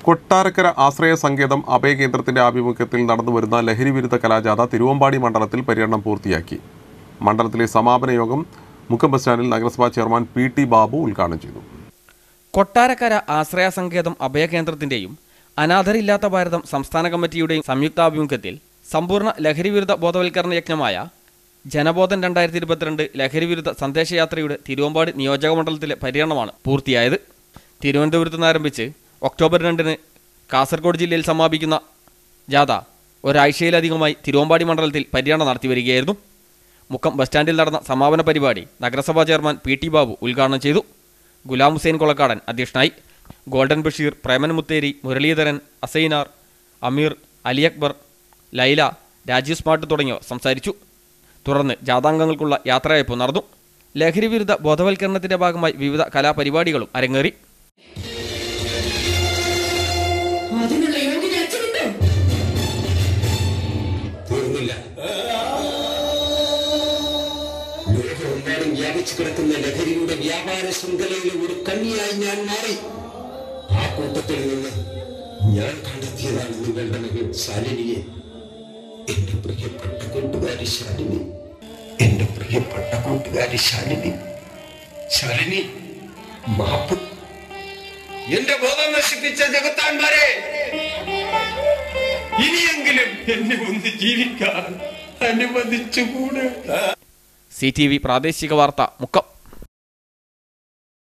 കൊട്ടാരക്കര ആശ്രയ സങ്കേതം അഭയകേന്ദ്രത്തിന്റെ ആഭിമുഖ്യത്തിൽ നടന്നുവരുന്ന ലഹരി വിരുദ്ധ കലാജാഥ തിരുവമ്പാടി മണ്ഡലത്തിൽ പര്യടനം പൂർത്തിയാക്കി മണ്ഡലത്തിലെ സമാപന യോഗം മുക്കം ബസ് സ്റ്റാൻഡിൽ നഗരസഭാ ചെയർമാൻ പി ടി ബാബു ഉദ്ഘാടനം ചെയ്തു കൊട്ടാരക്കര ആശ്രയ സങ്കേതം അഭയകേന്ദ്രത്തിന്റെയും അനാഥരില്ലാത്ത ഭാരതം സംസ്ഥാന കമ്മിറ്റിയുടെയും സംയുക്താഭിമുഖ്യത്തിൽ സമ്പൂർണ്ണ ലഹരിവിരുദ്ധ ബോധവൽക്കരണ യജ്ഞമായ ജനബോധൻ രണ്ടായിരത്തി ഇരുപത്തിരണ്ട് ലഹരിവിരുദ്ധ സന്ദേശയാത്രയുടെ തിരുവമ്പാടി നിയോജകമണ്ഡലത്തിലെ പര്യടനമാണ് പൂർത്തിയായത് തിരുവനന്തപുരത്ത് നിന്ന് ആരംഭിച്ച് ഒക്ടോബർ രണ്ടിന് കാസർഗോഡ് ജില്ലയിൽ സമാപിക്കുന്ന ജാഥ ഒരാഴ്ചയിലധികമായി തിരുവമ്പാടി മണ്ഡലത്തിൽ പര്യടനം നടത്തി വരികയായിരുന്നു മുക്കം ബസ് സ്റ്റാൻഡിൽ നടന്ന സമാപന പരിപാടി നഗരസഭാ ചെയർമാൻ പി ടി ബാബു ഉദ്ഘാടനം ചെയ്തു ഗുലാം ഹുസൈൻ കൊളക്കാടൻ അധ്യക്ഷനായി ഗോൾഡൻ ബഷീർ പ്രേമൻ മുത്തേരി മുരളീധരൻ അസൈനാർ അമീർ അലി അക്ബർ ലൈല രാജീവ് സ്മാർട്ട് തുടങ്ങിയവർ സംസാരിച്ചു തുടർന്ന് ജാഥാംഗങ്ങൾക്കുള്ള യാത്രയയപ്പ് നടന്നു ലഹരി വിരുദ്ധ ബോധവൽക്കരണത്തിന്റെ ഭാഗമായി വിവിധ കലാപരിപാടികളും അരങ്ങേറി അതിനുള്ള യോഗ്യത അച്ഛനുണ്ടോ തീർന്നില്ല ലോകമെമ്പാടും വ്യാപിച്ചു കിടക്കുന്ന ലഹരിയുടെ വ്യാപാര ശൃംഖലയിലെ ഒരു കണ്ണിയായി ഞാൻ മാറി ആ കൂട്ടത്തിൽ നിന്ന് ഞാൻ കണ്ടെത്തിയതാണ് നിങ്ങളുടെ മകൾ ശാലിനിയെ എന്റെ പ്രിയപ്പെട്ട കൂട്ടുകാരി ശാലിനി എന്റെ പ്രിയപ്പെട്ട കൂട്ടുകാരി ശാലിനി ശാലിനി മാപ്പ് എന്റെ ബോധം നശിപ്പിച്ച ജഗത്താന്മാരെ ഇനിയെങ്കിലും എന്നെ ഒന്ന് ജീവിക്കാൻ അനുവദിച്ചുകൂടെ സി ടി വി പ്രാദേശിക വാർത്ത മുക്കം